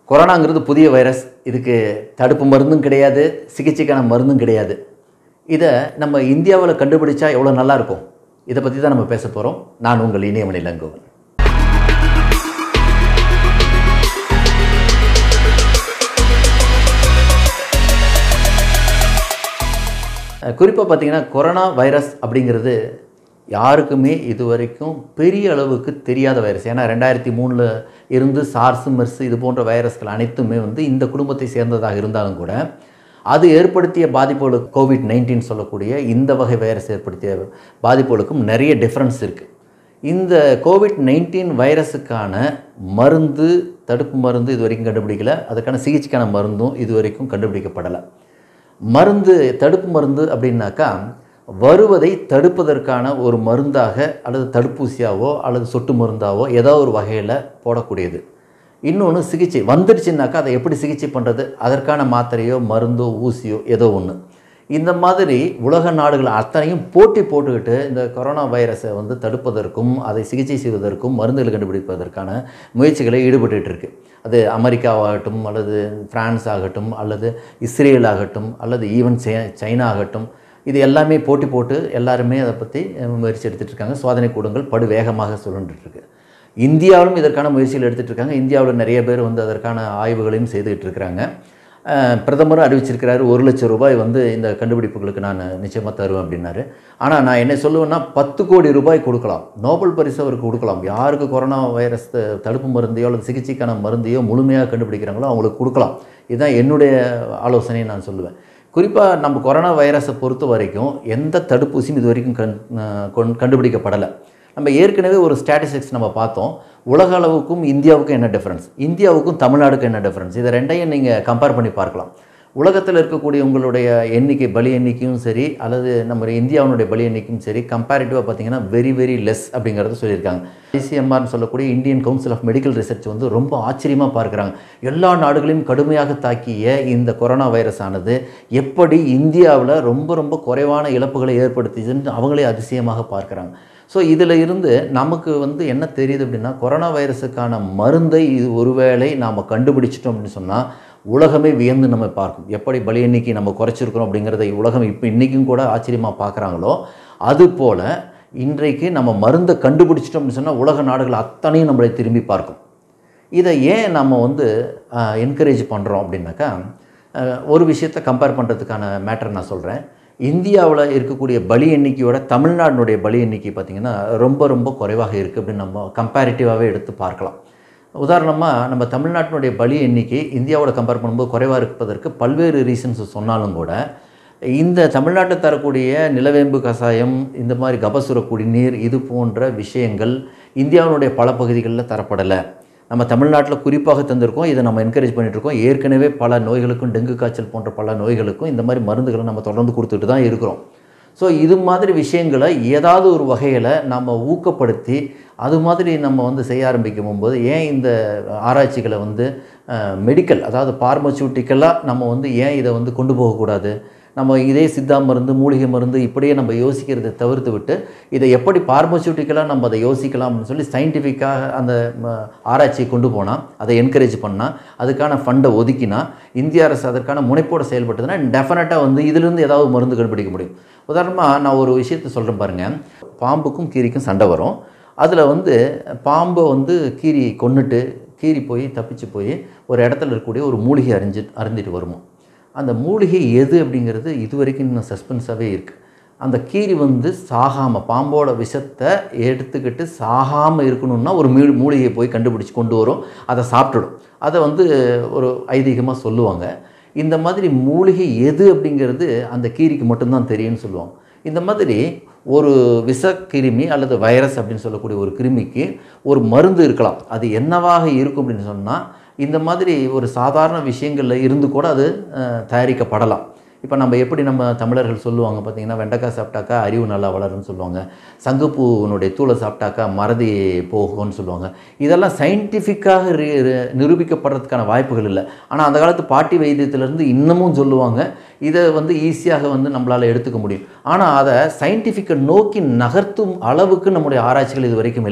கொரோனாங்கிறது புதிய வைரஸ் இதுக்கு தடுப்பு மருந்தும் கிடையாது சிகிச்சைக்கான மருந்தும் கிடையாது இதை நம்ம இந்தியாவில் கண்டுபிடிச்சா எவ்வளோ நல்லா இருக்கும் இதை பற்றி தான் நம்ம பேச போகிறோம் நான் உங்கள் இனியமணி லங்கோவன் குறிப்பாக பார்த்தீங்கன்னா கொரோனா வைரஸ் அப்படிங்கிறது யாருக்குமே இது வரைக்கும் பெரிய அளவுக்கு தெரியாத வைரஸ் ஏன்னா ரெண்டாயிரத்தி மூணில் இருந்து சார்ஸ் மெர்ஸ் இது போன்ற வைரஸ்கள் அனைத்துமே வந்து இந்த குடும்பத்தை சேர்ந்ததாக இருந்தாலும் கூட அது ஏற்படுத்திய பாதிப்புகளுக்கு கோவிட் நைன்டீன் சொல்லக்கூடிய இந்த வகை வைரஸ் ஏற்படுத்திய பாதிப்புகளுக்கும் நிறைய டிஃப்ரென்ஸ் இருக்குது இந்த கோவிட் நைன்டீன் வைரஸுக்கான மருந்து தடுப்பு மருந்து இது வரைக்கும் கண்டுபிடிக்கல அதுக்கான சிகிச்சைக்கான மருந்தும் இது வரைக்கும் கண்டுபிடிக்கப்படலை மருந்து தடுப்பு மருந்து அப்படின்னாக்கா வருவதை தடுப்பதற்கான ஒரு மருந்தாக அல்லது தடுப்பூசியாவோ அல்லது சொட்டு மருந்தாவோ ஏதோ ஒரு வகையில் போடக்கூடியது இன்னொன்று சிகிச்சை வந்துடுச்சுனாக்கா அதை எப்படி சிகிச்சை பண்ணுறது அதற்கான மாத்திரையோ மருந்தோ ஊசியோ ஏதோ ஒன்று இந்த மாதிரி உலக நாடுகள் அத்தனையும் போட்டி போட்டுக்கிட்டு இந்த கொரோனா வைரஸை வந்து தடுப்பதற்கும் அதை சிகிச்சை செய்வதற்கும் மருந்துகள் கண்டுபிடிப்பதற்கான முயற்சிகளை ஈடுபட்டுட்டு இருக்கு அது அமெரிக்காவாகட்டும் அல்லது பிரான்ஸ் ஆகட்டும் அல்லது இஸ்ரேல் ஆகட்டும் அல்லது ஈவன் சைனா ஆகட்டும் இது எல்லாமே போட்டி போட்டு எல்லாருமே அதை பற்றி முயற்சி எடுத்துகிட்டு இருக்காங்க சோதனை கூடங்கள் படு வேகமாக சுழன்றுட்டு இருக்கு இந்தியாவிலும் இதற்கான முயற்சிகள் எடுத்துகிட்டு இருக்காங்க இந்தியாவில் நிறைய பேர் வந்து அதற்கான ஆய்வுகளையும் செய்துக்கிட்டு இருக்கிறாங்க பிரதமரும் அறிவிச்சிருக்கிறாரு ஒரு லட்சம் ரூபாய் வந்து இந்த கண்டுபிடிப்புகளுக்கு நான் நிச்சயமாக தருவேன் அப்படின்னாரு ஆனால் நான் என்ன சொல்லுவேன்னா பத்து கோடி ரூபாய் கொடுக்கலாம் நோபல் பரிசு அவருக்கு கொடுக்கலாம் யாருக்கு கொரோனா வைரஸ் தடுப்பு மருந்தையோ அல்லது சிகிச்சைக்கான மருந்தையோ முழுமையாக கண்டுபிடிக்கிறாங்களோ அவங்களுக்கு கொடுக்கலாம் இதுதான் என்னுடைய ஆலோசனையை நான் சொல்லுவேன் குறிப்பாக நம்ம கொரோனா வைரஸை பொறுத்த வரைக்கும் எந்த தடுப்பூசியும் இது வரைக்கும் கண் கண்டுபிடிக்கப்படலை நம்ம ஏற்கனவே ஒரு ஸ்டாட்டிஸ்டிக்ஸ் நம்ம பார்த்தோம் உலக அளவுக்கும் இந்தியாவுக்கும் என்ன டிஃப்ரென்ஸ் இந்தியாவுக்கும் தமிழ்நாடுக்கும் என்ன டிஃப்ரென்ஸ் இதை ரெண்டையும் நீங்கள் கம்பேர் பண்ணி பார்க்கலாம் உலகத்தில் இருக்கக்கூடிய உங்களுடைய எண்ணிக்கை பலி எண்ணிக்கையும் சரி அல்லது நம்ம இந்தியாவுடைய பலி எண்ணிக்கையும் சரி கம்பேரிட்டிவாக பார்த்தீங்கன்னா வெரி வெரி லெஸ் அப்படிங்கிறத சொல்லியிருக்காங்க ஐசிஎம்ஆர்னு சொல்லக்கூடிய Indian council of medical research வந்து ரொம்ப ஆச்சரியமாக பார்க்குறாங்க எல்லா நாடுகளையும் கடுமையாக தாக்கிய இந்த கொரோனா வைரஸ் ஆனது எப்படி இந்தியாவில் ரொம்ப ரொம்ப குறைவான இழப்புகளை ஏற்படுத்திச்சுன்னு அவங்களே அதிசயமாக பார்க்குறாங்க ஸோ இதில் இருந்து நமக்கு வந்து என்ன தெரியுது அப்படின்னா கொரோனா வைரஸுக்கான மருந்தை இது ஒருவேளை நாம் கண்டுபிடிச்சிட்டோம் அப்படின்னு சொன்னால் உலகமே வியந்து நம்ம பார்க்கும் எப்படி பலி எண்ணிக்கை நம்ம குறைச்சிருக்கிறோம் அப்படிங்கிறத உலகம் இப்போ இன்றைக்கும் கூட ஆச்சரியமாக பார்க்குறாங்களோ அதுபோல் இன்றைக்கு நம்ம மருந்தை கண்டுபிடிச்சிட்டோம் அப்படின்னு சொன்னால் உலக நாடுகள் அத்தனையும் நம்மளை திரும்பி பார்க்கும் இதை ஏன் நம்ம வந்து என்கரேஜ் பண்ணுறோம் அப்படின்னாக்கா ஒரு விஷயத்தை கம்பேர் பண்ணுறதுக்கான மேட்டர் நான் சொல்கிறேன் இந்தியாவில் இருக்கக்கூடிய பலி எண்ணிக்கையோட தமிழ்நாட்டினுடைய பலி எண்ணிக்கை பார்த்திங்கன்னா ரொம்ப ரொம்ப குறைவாக இருக்குது அப்படின்னு நம்ம கம்பேரிட்டிவாகவே எடுத்து பார்க்கலாம் உதாரணமாக நம்ம தமிழ்நாட்டினுடைய பலி எண்ணிக்கை இந்தியாவோட கம்பேர் பண்ணும்போது குறைவாக இருப்பதற்கு பல்வேறு ரீசன்ஸ் சொன்னாலும் கூட இந்த தமிழ்நாட்டில் தரக்கூடிய நிலவேம்பு கஷாயம் இந்த மாதிரி கபசுர குடிநீர் இது போன்ற விஷயங்கள் இந்தியாவினுடைய பல பகுதிகளில் தரப்படலை நம்ம தமிழ்நாட்டில் குறிப்பாக தந்திருக்கோம் இதை நம்ம என்கரேஜ் பண்ணிகிட்ருக்கோம் ஏற்கனவே பல நோய்களுக்கும் டெங்கு காய்ச்சல் போன்ற பல நோய்களுக்கும் இந்த மாதிரி மருந்துகளை நம்ம தொடர்ந்து கொடுத்துட்டு தான் இருக்கிறோம் ஸோ இது மாதிரி விஷயங்களை ஏதாவது ஒரு வகையில் நம்ம ஊக்கப்படுத்தி அது மாதிரி நம்ம வந்து செய்ய ஆரம்பிக்கும் போது ஏன் இந்த ஆராய்ச்சிகளை வந்து மெடிக்கல் அதாவது பார்மசூட்டிக்கலாக நம்ம வந்து ஏன் இதை வந்து கொண்டு போகக்கூடாது நம்ம இதே சித்தா மருந்து மூலிகை மருந்து இப்படியே நம்ம யோசிக்கிறதை தவிர்த்து விட்டு இதை எப்படி பார்மசூட்டிக்கலாக நம்ம அதை யோசிக்கலாம் அப்படின்னு சொல்லி சயின்டிஃபிக்காக அந்த ஆராய்ச்சியை கொண்டு போனால் அதை என்கரேஜ் பண்ணால் அதுக்கான ஃபண்டை ஒதுக்கினா இந்திய அரசு அதற்கான முனைப்போடு செயல்பட்டதுன்னா டெஃபினட்டாக வந்து இதிலிருந்து ஏதாவது மருந்து கண்டுபிடிக்க முடியும் உதாரணமாக நான் ஒரு விஷயத்தை சொல்கிறேன் பாருங்கள் பாம்புக்கும் கீரிக்கும் சண்டை வரும் அதில் வந்து பாம்பை வந்து கீரி கொன்னுட்டு கீரி போய் தப்பிச்சு போய் ஒரு இடத்துல இருக்கக்கூடிய ஒரு மூலிகை அறிஞ்சு அருந்திட்டு வருமோ அந்த மூலிகை எது அப்படிங்கிறது இது வரைக்கும் இன்னும் சஸ்பென்ஸாகவே இருக்குது அந்த கீரி வந்து சாகாமல் பாம்போட விஷத்தை எடுத்துக்கிட்டு சாகாமல் இருக்கணும்னா ஒரு மீ மூலிகையை போய் கண்டுபிடிச்சி கொண்டு வரும் அதை சாப்பிட்டுடும் அதை வந்து ஒரு ஐதீகமாக சொல்லுவாங்க இந்த மாதிரி மூலிகை எது அப்படிங்கிறது அந்த கீரிக்கு மட்டும்தான் தெரியும்னு சொல்லுவாங்க இந்த மாதிரி ஒரு விஷக்கிருமி அல்லது வைரஸ் அப்படின்னு சொல்லக்கூடிய ஒரு கிருமிக்கு ஒரு மருந்து இருக்கலாம் அது என்னவாக இருக்கும் அப்படின்னு சொன்னால் இந்த மாதிரி ஒரு சாதாரண விஷயங்களில் இருந்து கூட அது தயாரிக்கப்படலாம் இப்போ நம்ம எப்படி நம்ம தமிழர்கள் சொல்லுவாங்க பார்த்தீங்கன்னா வெண்டைக்காய் சாப்பிட்டாக்கா அறிவு நல்லா வளரும்னு சொல்லுவாங்க சங்குப்பூனுடைய தூளை சாப்பிட்டாக்கா மறதி போகும்னு சொல்லுவாங்க இதெல்லாம் சயின்டிஃபிக்காக நிரூபிக்கப்படுறதுக்கான வாய்ப்புகள் இல்லை ஆனால் அந்த காலத்து பாட்டி வைத்தியத்திலேருந்து இன்னமும் சொல்லுவாங்க இதை வந்து ஈஸியாக வந்து நம்மளால் எடுத்துக்க முடியும் ஆனால் அதை சயின்டிஃபிக்கை நோக்கி நகர்த்தும் அளவுக்கு நம்முடைய ஆராய்ச்சிகள் இது வரைக்கும் இல்லை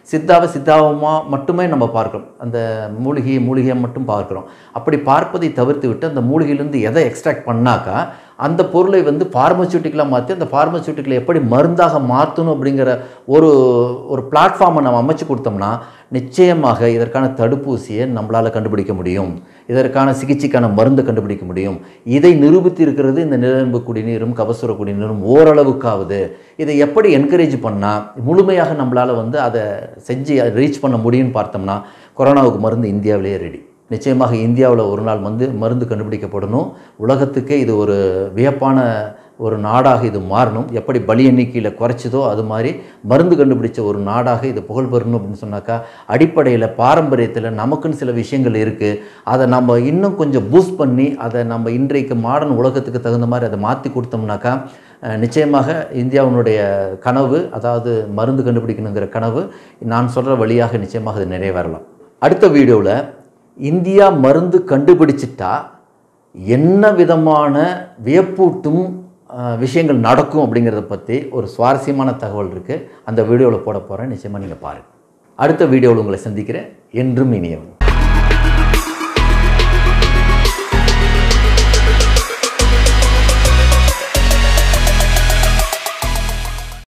சித்தாவை சித்தாவமாக மட்டுமே நம்ம பார்க்கிறோம் அந்த மூலிகையை மூலிகையை மட்டும் பார்க்குறோம் அப்படி பார்ப்பதை தவிர்த்து விட்டு அந்த மூலிகையிலேருந்து எதை எக்ஸ்ட்ராக்ட் பண்ணாக்கா அந்த பொருளை வந்து ஃபார்மசூட்டிக்கலாக மாற்றி அந்த ஃபார்மசூட்டிக்கலை எப்படி மருந்தாக மாற்றணும் அப்படிங்கிற ஒரு ஒரு பிளாட்ஃபார்மை நம்ம அமைச்சு கொடுத்தோம்னா நிச்சயமாக இதற்கான தடுப்பூசியை நம்மளால் கண்டுபிடிக்க முடியும் இதற்கான சிகிச்சைக்கான மருந்து கண்டுபிடிக்க முடியும் இதை நிரூபித்து இருக்கிறது இந்த நிலம்பு குடிநீரும் கபசுர குடிநீரும் ஓரளவுக்காவது இதை எப்படி என்கரேஜ் பண்ணால் முழுமையாக நம்மளால் வந்து அதை செஞ்சு ரீச் பண்ண முடியும்னு பார்த்தோம்னா கொரோனாவுக்கு மருந்து இந்தியாவிலேயே ரெடி நிச்சயமாக இந்தியாவில் ஒரு நாள் வந்து மருந்து கண்டுபிடிக்கப்படணும் உலகத்துக்கே இது ஒரு வியப்பான ஒரு நாடாக இது மாறணும் எப்படி பலி எண்ணிக்கையில் குறைச்சதோ அது மாதிரி மருந்து கண்டுபிடிச்ச ஒரு நாடாக இது புகழ் பெறணும் அப்படின்னு சொன்னாக்கா அடிப்படையில் பாரம்பரியத்தில் நமக்குன்னு சில விஷயங்கள் இருக்குது அதை நம்ம இன்னும் கொஞ்சம் பூஸ்ட் பண்ணி அதை நம்ம இன்றைக்கு மாடர்ன் உலகத்துக்கு தகுந்த மாதிரி அதை மாற்றி கொடுத்தோம்னாக்கா அஹ், நிச்சயமாக இந்தியாவினுடைய கனவு அதாவது மருந்து கண்டுபிடிக்கணுங்கிற கனவு நான் சொல்கிற வழியாக நிச்சயமாக அது நிறைவேறலாம் அடுத்த வீடியோவில் இந்தியா மருந்து கண்டுபிடிச்சிட்டா என்ன விதமான வியப்பூட்டும் அஹ், விஷயங்கள் நடக்கும் அப்படிங்கிறத பற்றி ஒரு சுவாரஸ்யமான தகவல் இருக்குது அந்த வீடியோவில் போட போகிறேன் நிச்சயமாக நீங்கள் பாருங்கள் அடுத்த வீடியோவில் உங்களை சந்திக்கிறேன் என்றும் இனியவன்